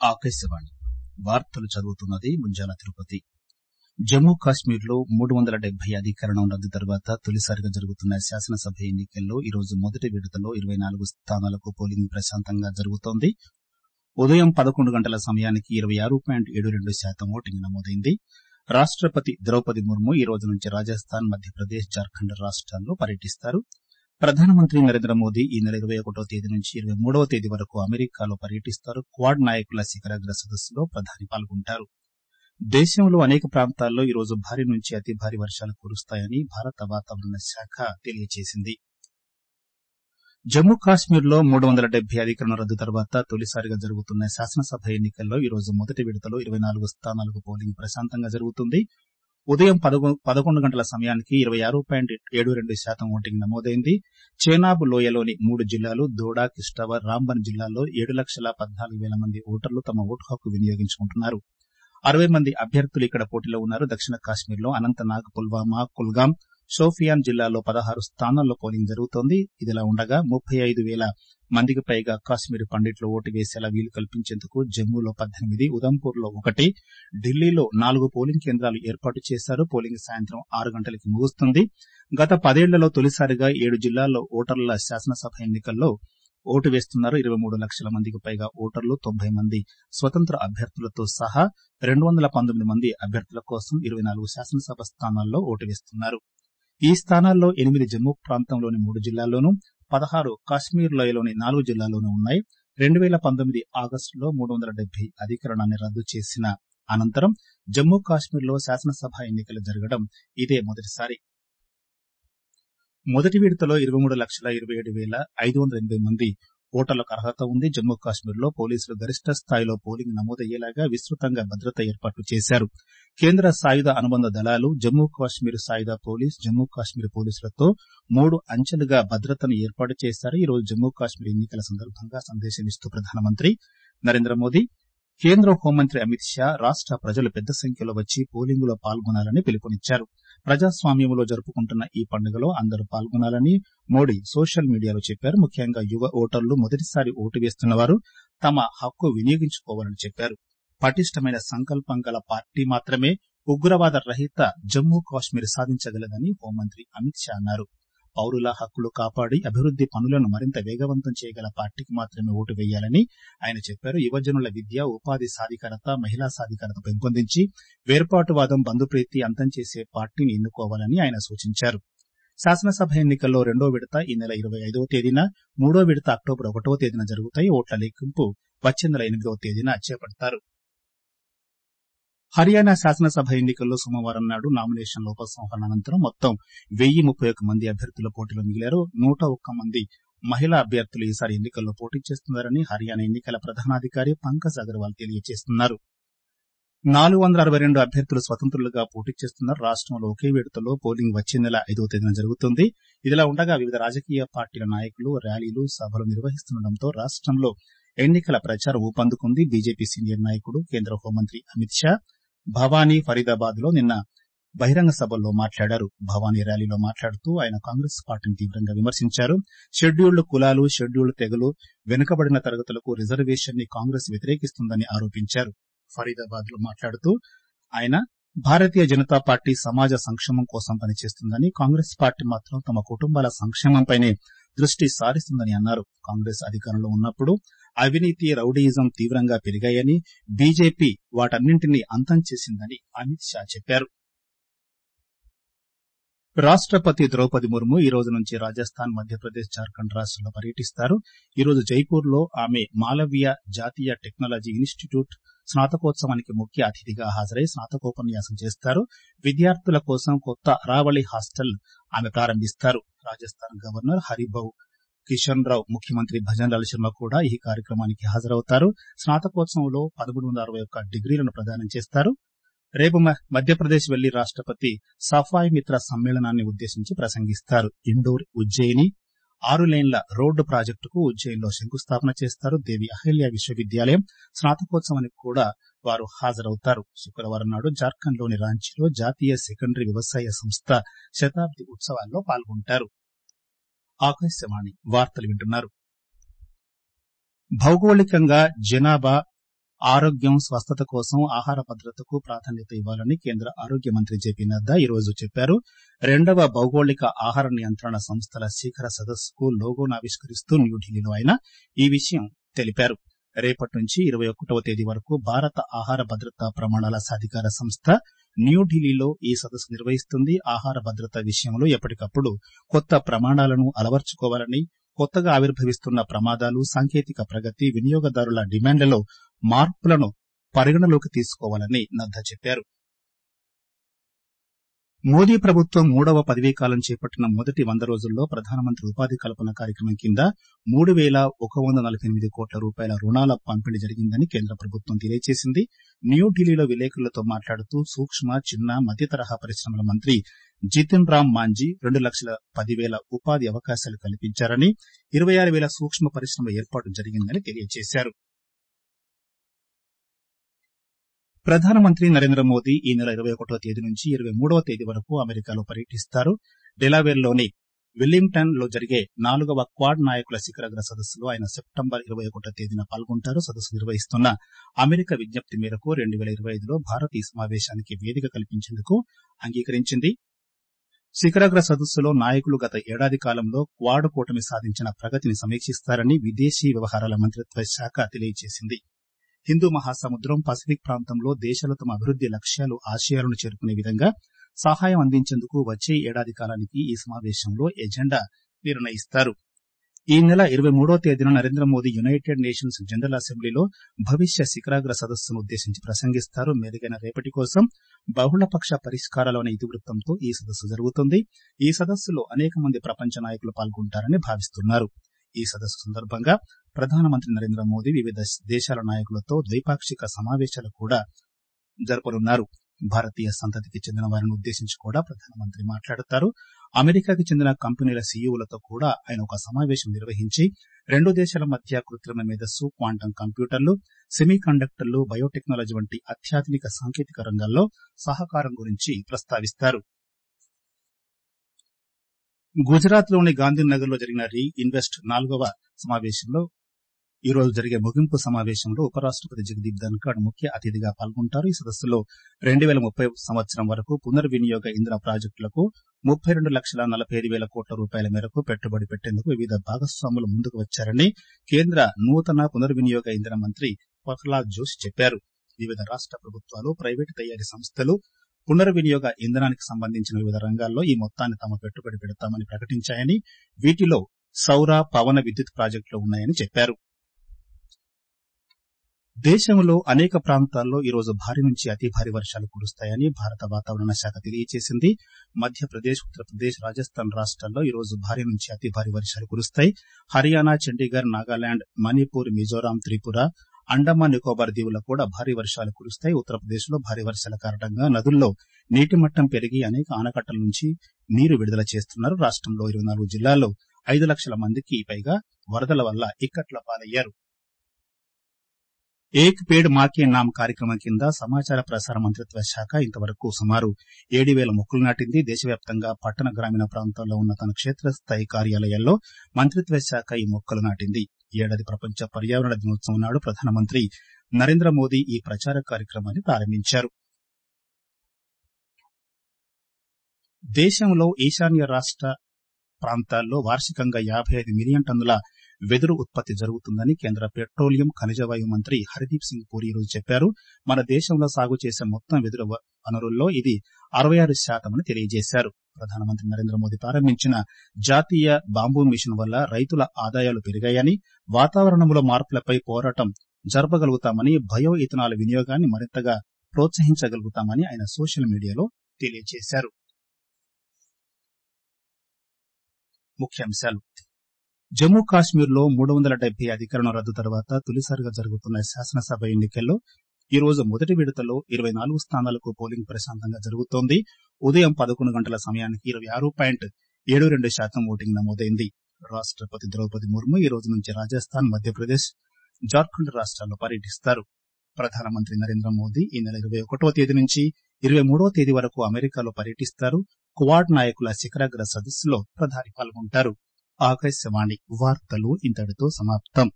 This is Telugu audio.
ఆకాశవాణి వార్తలు చదువుతున్నది ముంజాల తిరుపతి జమ్మూ కాశ్మీర్ లో మూడు వందల డెబ్బై అధికరణం రద్దు తర్వాత తొలిసారిగా జరుగుతున్న శాసనసభ ఎన్నికల్లో ఈరోజు మొదటి విడతలో ఇరవై నాలుగు స్థానాలకు పోలింగ్ ప్రశాంతంగా జరుగుతోంది ఉదయం పదకొండు గంటల సమయానికి ఇరవై ఆరు పాయింట్ ఏడు రెండు శాతం ఓటింగ్ నమోదైంది రాష్టపతి ద్రౌపది ముర్ము ఈ రోజు నుంచి రాజస్థాన్ మధ్యప్రదేశ్ జార్ఖండ్ రాష్టాల్లో పర్యటిస్తారు ప్రధానమంత్రి నరేంద్ర మోదీ ఈ నెల ఇరవై ఒకటో తేదీ నుంచి ఇరవై మూడవ తేదీ వరకు అమెరికాలో పర్యటిస్తారు క్వాడ్ నాయకుల శిఖరాగ్ర సదస్సులో ప్రధాని పాల్గొంటారు దేశంలో అనేక ప్రాంతాల్లో ఈ రోజు భారీ నుంచి అతి భారీ వర్షాలు కురుస్తాయని భారత వాతావరణ శాఖ తెలియజేసింది జమ్మూ కాశ్మీర్ లో మూడు వందల డెబ్బై అధికరణ రద్దు తర్వాత తొలిసారిగా జరుగుతున్న శాసనసభ ఎన్నికల్లో ఈ రోజు మొదటి విడతలో ఇరవై నాలుగు స్థానాలకు పోలింగ్ ప్రశాంతంగా జరుగుతుంది ఉదయం పదకొండు గంటల సమయానికి ఇరవై ఆరు పాయింట్ ఏడు రెండు శాతం ఓటింగ్ నమోదైంది చేనాబ్ లోయలోని మూడు జిల్లాలు దోడా కిష్తవర్ రాంబన్ జిల్లాల్లో ఏడు లక్షల పద్నాలుగు వేల మంది ఓటర్లు తమ ఓటు హక్కు వినియోగించుకుంటున్నారు అరవై మంది అభ్యర్థులు ఇక్కడ పోటీలో ఉన్నారు దక్షిణ కాశ్మీర్ లో అనంతనాగ్ పుల్వామా కుల్గాం షోపియాన్ జిల్లాల్లో పదహారు స్థానాల్లో పోలింగ్ జరుగుతోంది ఇదిలా ఉండగా ముప్పై ఐదు వేల మందికి పైగా కాశ్మీర్ పండిట్లు ఓటు వేసేలా వీలు కల్పించేందుకు జమ్మూలో పద్దెనిమిది ఉదంపూర్ లో ఒకటి ఢిల్లీలో నాలుగు పోలింగ్ కేంద్రాలు ఏర్పాటు చేశారు పోలింగ్ సాయంత్రం ఆరు గంటలకి ముగుస్తుంది గత పదేళ్లలో తొలిసారిగా ఏడు జిల్లాల్లో ఓటర్ల శాసనసభ ఎన్నికల్లో ఓటు వేస్తున్నారు ఇరవై మూడు లక్షల మందికి పైగా ఓటర్లు తొంభై మంది స్వతంత్ర అభ్యర్థులతో సహా రెండు వందల పంతొమ్మిది మంది అభ్యర్థుల కోసం ఇరవై నాలుగు శాసనసభ స్థానాల్లో ఓటు వేస్తున్నారు ఈ స్థానాల్లో ఎనిమిది జమ్మూ ప్రాంతంలోని మూడు జిల్లాల్లోనూ పదహారు కాశ్మీర్ లోయలోని నాలుగు జిల్లాల్లోనూ ఉన్నాయి రెండు పేల పంతొమ్మిది ఆగస్టులో మూడు వందల డెబ్బై అధికరణాన్ని రద్దు చేసిన అనంతరం జమ్మూ కాశ్మీర్ లో శాసనసభ ఎన్నికలు జరగడం ఇదే మొదటిసారి మొదటి విడతలో ఇరవై మూడు లక్షల ఇరవై ఏడు వేల ఐదు వందల ఎనభై మంది ఓటర్లకు అర్హత ఉంది జమ్మూ కాశ్మీర్ లో పోలీసులు గరిష్ట స్థాయిలో పోలింగ్ నమోదయ్యేలాగా విస్తృతంగా భద్రత ఏర్పాట్లు చేశారు కేంద్ర సాయుధ అనుబంధ దళాలు జమ్మూ కాశ్మీర్ సాయుధ పోలీస్ జమ్మూ కాశ్మీర్ పోలీసులతో మూడు అంచెలుగా భద్రతను ఏర్పాటు చేశారు ఈ రోజు జమ్మూ కాశ్మీర్ ఎన్నికల సందర్భంగా సందేశమిస్తూ ప్రధానమంత్రి నరేంద్ర మోదీ కేంద్ర హోంమంత్రి అమిత్ షా రాష్ట ప్రజలు పెద్ద సంఖ్యలో వచ్చి పోలింగ్ లో పాల్గొనాలని పిలుపునిచ్చారు ప్రజాస్వామ్యంలో జరుపుకుంటున్న ఈ పండుగలో అందరూ పాల్గొనాలని మోడీ సోషల్ మీడియాలో చెప్పారు ముఖ్యంగా యువ ఓటర్లు మొదటిసారి ఓటు వేస్తున్న వారు తమ హక్కు వినియోగించుకోవాలని చెప్పారు పటిష్టమైన సంకల్పం గల పార్టీ మాత్రమే ఉగ్రవాద రహిత జమ్మూ కాశ్మీర్ సాధించగలదని హోంమంత్రి అమిత్ షా అన్నారు పౌరుల హక్కులు కాపాడి అభివృద్ది పనులను మరింత వేగవంతం చేయగల పార్టీకి మాత్రమే ఓటు వేయాలని ఆయన చెప్పారు యువజనుల విద్య ఉపాధి సాధికారత మహిళా సాధికారత పెంపొందించి వేర్పాటువాదం బంధుప్రీతి అంతం చేసే పార్టీని ఎన్నుకోవాలని ఆయన సూచించారు శాసనసభ ఎన్నికల్లో రెండో విడత ఈ నెల ఇరవై ఐదవ తేదీన మూడో విడత అక్టోబర్ ఒకటవ తేదీన జరుగుతాయి ఓట్ల లెక్కింపు వచ్చే నెల ఎనిమిదవ తేదీన చేపడతారు హర్యానా శాసనసభ ఎన్నికల్లో సోమవారం నాడు నామినేషన్ల ఉపసంహరణ అనంతరం మొత్తం వెయ్యి ముప్పై ఒక్క మంది అభ్యర్థుల పోటీలో మిగిలారు నూట ఒక్క మంది మహిళా అభ్యర్థులు ఈసారి ఎన్నికల్లో పోటీ చేస్తున్నారని హర్యానా ఎన్నికల ప్రధానాధికారి పంకజ్ అగర్వాల్ తెలియజేస్తున్నారు నాలుగు వందల అరవై రెండు అభ్యర్థులు స్వతంత్రులుగా పోటీ చేస్తున్నారు రాష్టంలో ఒకే విడతలో పోలింగ్ వచ్చే నెల ఐదవ తేదీన జరుగుతుంది ఇదిలా ఉండగా వివిధ రాజకీయ పార్టీల నాయకులు ర్యాలీలు సభలు నిర్వహిస్తుండటంతో రాష్టంలో ఎన్నికల ప్రచారం ఊపందుకుంది బీజేపీ సీనియర్ నాయకుడు కేంద్ర హోంమంత్రి అమిత్ షా భవానీ ఫరీదాబాద్ లో నిన్న బహిరంగ సభల్లో మాట్లాడారు భవానీ ర్యాలీలో మాట్లాడుతూ ఆయన కాంగ్రెస్ పార్టీని తీవ్రంగా విమర్శించారు షెడ్యూల్డ్ కులాలు షెడ్యూల్డ్ తెగలు వెనుకబడిన తరగతులకు రిజర్వేషన్ ని కాంగ్రెస్ వ్యతిరేకిస్తుందని ఆరోపించారు ఫరీదాబాద్ లో మాట్లాడుతూ ఆయన భారతీయ జనతా పార్టీ సమాజ సంక్షేమం కోసం పనిచేస్తుందని కాంగ్రెస్ పార్టీ మాత్రం తమ కుటుంబాల సంక్షేమంపైనే దృష్టి సారిస్తుందని అన్నారు కాంగ్రెస్ అధికారంలో ఉన్నప్పుడు అవినీతి రౌడీయిజం తీవ్రంగా పెరిగాయని బీజేపీ వాటన్నింటినీ అంతం చేసిందని అమిత్ షా చెప్పారు రాష్టపతి ద్రౌపది ముర్ము ఈ రోజు నుంచి రాజస్థాన్ మధ్యప్రదేశ్ జార్ఖండ్ రాష్ట్రాల్లో పర్యటిస్తారు ఈ రోజు జైపూర్ లో ఆమె మాలవ్య జాతీయ టెక్నాలజీ ఇన్స్టిట్యూట్ స్నాతకోత్సవానికి ముఖ్య అతిథిగా హాజరై స్నాతకోపన్యాసం చేస్తారు విద్యార్థుల కోసం కొత్త అరావళి హాస్టల్ ఆమె ప్రారంభిస్తారు రాజస్థాన్ గవర్నర్ హరిభౌ కిషన్ రావు ముఖ్యమంత్రి భజన్ లాల్ శర్మ కూడా ఈ కార్యక్రమానికి హాజరవుతారు స్నాతకోత్సవంలో పదమూడు వందల అరవై ఒక్క డిగ్రీలను ప్రదానం చేస్తారు రేపు మధ్యప్రదేశ్ వెళ్లి రాష్టపతి సఫాయి మిత్ర సమ్మేళనాన్ని ఉద్దేశించి ప్రసంగిస్తారు ఇండోర్ ఉజ్జయిని ఆరు లేన్ల రోడ్డు ప్రాజెక్టుకు ఉజ్జయిన్లో శంకుస్థాపన చేస్తారు దేవి అహల్య విశ్వవిద్యాలయం స్నాతకోత్సవానికి కూడా వారు హాజరవుతారు శుక్రవారం నాడు జార్ఖండ్లోని రాంచీలో జాతీయ సెకండరీ వ్యవసాయ సంస్థ శతాబ్ది ఉత్సవాల్లో పాల్గొంటారు ఆకాశవాణి వార్తలు వింటున్నారు భౌగోళికంగా జనాభా ఆరోగ్యం స్వస్థత కోసం ఆహార భద్రతకు ప్రాధాన్యత ఇవ్వాలని కేంద్ర ఆరోగ్య మంత్రి జేపీ నడ్డా ఈరోజు చెప్పారు రెండవ భౌగోళిక ఆహార నియంత్రణ సంస్థల శిఖర సదస్సుకు లోగోను ఆవిష్కరిస్తూ న్యూఢిల్లీలో ఆయన ఈ విషయం తెలిపారు రేపటి నుంచి ఇరవై ఒకటవ తేదీ వరకు భారత ఆహార భద్రతా ప్రమాణాల సాధికార సంస్థ న్యూఢిల్లీలో ఈ సదస్సు నిర్వహిస్తుంది ఆహార భద్రత విషయంలో ఎప్పటికప్పుడు కొత్త ప్రమాణాలను అలవర్చుకోవాలని కొత్తగా ఆవిర్భవిస్తున్న ప్రమాదాలు సాంకేతిక ప్రగతి వినియోగదారుల డిమాండ్లలో మార్పులను పరిగణలోకి తీసుకోవాలని నడ్డా చెప్పారు మోదీ ప్రభుత్వం మూడవ పదవీకాలం చేపట్టిన మొదటి వంద రోజుల్లో ప్రధానమంత్రి ఉపాధి కల్పన కార్యక్రమం కింద మూడు పేల ఒక వంద నలభై ఎనిమిది కోట్ల రూపాయల రుణాల పంపిణీ జరిగిందని కేంద్ర ప్రభుత్వం తెలియజేసింది న్యూఢిల్లీలో విలేకరులతో మాట్లాడుతూ సూక్ష్మ చిన్న మధ్య తరహా పరిశ్రమల మంత్రి జితిన్ రామ్ మాంజీ రెండు లక్షల పదివేల ఉపాధి అవకాశాలు కల్పించారని ఇరవై ఆరు వేల సూక్ష్మ పరిశ్రమ ఏర్పాటు జరిగిందని తెలియజేశారు ప్రధానమంత్రి నరేంద్ర మోదీ ఈ నెల ఇరవై ఒకటో తేదీ నుంచి ఇరవై మూడవ తేదీ వరకు అమెరికాలో పర్యటిస్తారు డెలావేర్లోని విల్లింగ్టన్ లో జరిగే నాలుగవ క్వాడ్ నాయకుల శిఖరాగ్ర సదస్సులో ఆయన సెప్టెంబర్ ఇరవై ఒకటో తేదీన పాల్గొంటారు సదస్సు నిర్వహిస్తున్న అమెరికా విజ్ఞప్తి మేరకు రెండు వేల ఇరవై ఐదులో భారత్ ఈ సమావేశానికి వేదిక కల్పించేందుకు అంగీకరించింది శిఖరాగ్ర సదస్సులో నాయకులు గత ఏడాది కాలంలో క్వాడ్ కూటమి సాధించిన ప్రగతిని సమీక్షిస్తారని విదేశీ వ్యవహారాల మంత్రిత్వ శాఖ తెలియజేసింది హిందూ మహాసముద్రం పసిఫిక్ ప్రాంతంలో దేశాలు తమ అభివృద్ది లక్ష్యాలు ఆశయాలను చేరుకునే విధంగా సహాయం అందించేందుకు వచ్చే ఏడాది కాలానికి ఈ సమావేశంలో ఎజెండా నిర్ణయిస్తారు ఈ నెల ఇరవై మూడో తేదీన Narendra Modi united nations general అసెంబ్లీలో భవిష్య శిఖరాగ్ర సదస్సును ఉద్దేశించి ప్రసంగిస్తారు మెరుగైన రేపటి కోసం బహుళపక్ష పరిష్కారాలు అనే ఇతివృత్తంతో ఈ సదస్సు జరుగుతుంది ఈ సదస్సులో అనేక మంది ప్రపంచ నాయకులు పాల్గొంటారని భావిస్తున్నారు ఈ సదస్సు సందర్భంగా ప్రధానమంత్రి నరేంద్ర మోదీ వివిధ దేశాల నాయకులతో ద్వైపాక్షిక సమావేశాలు కూడా జరపనున్నారు భారతీయ సంతతికి చెందిన వారిని ఉద్దేశించి కూడా ప్రధానమంత్రి మాట్లాడతారు అమెరికాకి చెందిన కంపెనీల సీఈఓలతో కూడా ఆయన ఒక సమావేశం నిర్వహించి రెండు దేశాల మధ్య కృత్రిమ మేధస్సు క్వాంటం కంప్యూటర్లు సెమీ కండక్టర్లు బయోటెక్నాలజీ వంటి అత్యాధునిక సాంకేతిక రంగాల్లో సహకారం గురించి ప్రస్తావిస్తారు గుజరాత్ లోని గాంధీనగర్ లో జరిగిన రీ ఇన్వెస్ట్ నాలుగవ సమావేశంలో ఈ రోజు జరిగే ముగింపు సమావేశంలో ఉపరాష్టపతి జగదీప్ ధన్కడ్ ముఖ్య అతిథిగా పాల్గొంటారు ఈ సదస్సులో రెండు వేల ముప్పై సంవత్సరం వరకు పునర్వినియోగ ఇంధన ప్రాజెక్టులకు ముప్పై రెండు లక్షల నలభై ఐదు వేల కోట్ల రూపాయల మేరకు పెట్టుబడి పెట్టేందుకు వివిధ భాగస్వాములు ముందుకు వచ్చారని కేంద్ర నూతన పునర్వినియోగ ఇంధన మంత్రి ప్రహ్లాద్ జోషి చెప్పారు వివిధ రాష్ట ప్రభుత్వాలు ప్రైవేటు తయారీ సంస్థలు పునర్వినియోగ ఇంధనానికి సంబంధించిన వివిధ రంగాల్లో ఈ మొత్తాన్ని తాము పెట్టుబడి పెడతామని ప్రకటించాయని వీటిలో సౌర పవన విద్యుత్ ప్రాజెక్టులు ఉన్నాయని చెప్పారు దేశంలో అనేక ప్రాంతాల్లో ఈ రోజు భారీ నుంచి అతి భారీ వర్షాలు కురుస్తాయని భారత వాతావరణ శాఖ తెలియజేసింది మధ్యప్రదేశ్ ఉత్తరప్రదేశ్ రాజస్థాన్ రాష్ట్రాల్లో ఈ రోజు భారీ నుంచి అతి భారీ వర్షాలు కురుస్తాయి హర్యానా చండీగఢ్ నాగాలాండ్ మణిపూర్ మిజోరాం త్రిపుర అండమాన్ నికోబార్ దీవుల్లో కూడా భారీ వర్షాలు కురుస్తాయి ఉత్తరప్రదేశ్ లో భారీ వర్షాల కారణంగా నదుల్లో నీటి మట్టం పెరిగి అనేక ఆనకట్టల నుంచి నీరు విడుదల చేస్తున్నారు రాష్టంలో ఇరవై నాలుగు జిల్లాల్లో ఐదు లక్షల మందికి పైగా వరదల వల్ల ఇక్కట్ల పాలయ్యారు ఏక్ పేడ్ మాకే నామ్ కార్యక్రమం కింద సమాచార ప్రసార మంత్రిత్వ శాఖ ఇంతవరకు సుమారు ఏడు వేల మొక్కలు నాటింది దేశవ్యాప్తంగా పట్టణ గ్రామీణ ప్రాంతాల్లో ఉన్న తన క్షేత్రస్థాయి కార్యాలయాల్లో మంత్రిత్వ శాఖ ఈ మొక్కలు నాటింది ఏడాది ప్రపంచ పర్యావరణ దినోత్సవం నాడు ప్రధానమంత్రి నరేంద్ర మోదీ ఈ ప్రచార కార్యక్రమాన్ని ప్రారంభించారు దేశంలో ఈశాన్య రాష్ట ప్రాంతాల్లో వార్షికంగా యాభై ఐదు మిలియన్ టన్నుల వెదురు ఉత్పత్తి జరుగుతుందని కేంద్ర పెట్రోలియం ఖనిజవాయు మంత్రి హర్దీప్ సింగ్ పూరి ఈరోజు చెప్పారు మన దేశంలో సాగు చేసే మొత్తం వెదురు వనరుల్లో ఇది అరవై ఆరు శాతమని తెలియజేశారు ప్రధానమంత్రి నరేంద్ర మోదీ ప్రారంభించిన జాతీయ బాంబూ మిషన్ వల్ల రైతుల ఆదాయాలు పెరిగాయని వాతావరణంలో మార్పులపై పోరాటం జరపగలుగుతామని బయో ఇథనాల్ వినియోగాన్ని మరింతగా ప్రోత్సహించగలుగుతామని ఆయన సోషల్ మీడియాలో తెలియజేశారు ముఖ్యాంశాలు జమ్మూ కాశ్మీర్ లో మూడు వందల డెబ్బై అధికరణ రద్దు తర్వాత తొలిసారిగా జరుగుతున్న శాసనసభ ఎన్నికల్లో ఈ రోజు మొదటి విడతలో ఇరవై నాలుగు స్థానాలకు పోలింగ్ ప్రశాంతంగా జరుగుతోంది ఉదయం పదకొండు గంటల సమయానికి ఇరవై ఆరు పాయింట్ ఏడు రెండు శాతం ఓటింగ్ నమోదైంది రాష్టపతి ద్రౌపది ముర్ము ఈ రోజు నుంచి రాజస్థాన్ మధ్యప్రదేశ్ జార్ఖండ్ రాష్ట్రాల్లో పర్యటిస్తారు ప్రధానమంత్రి నరేంద్ర మోదీ ఈ నెల ఇరవై ఒకటో తేదీ నుంచి ఇరవై మూడో తేదీ వరకు అమెరికాలో పర్యటిస్తారు క్వాడ్ నాయకుల శిఖరాగ్ర సదస్సులో ప్రధాని పాల్గొంటారు ఆకాశవాణి వార్తలు ఇంతటితో సమాప్తం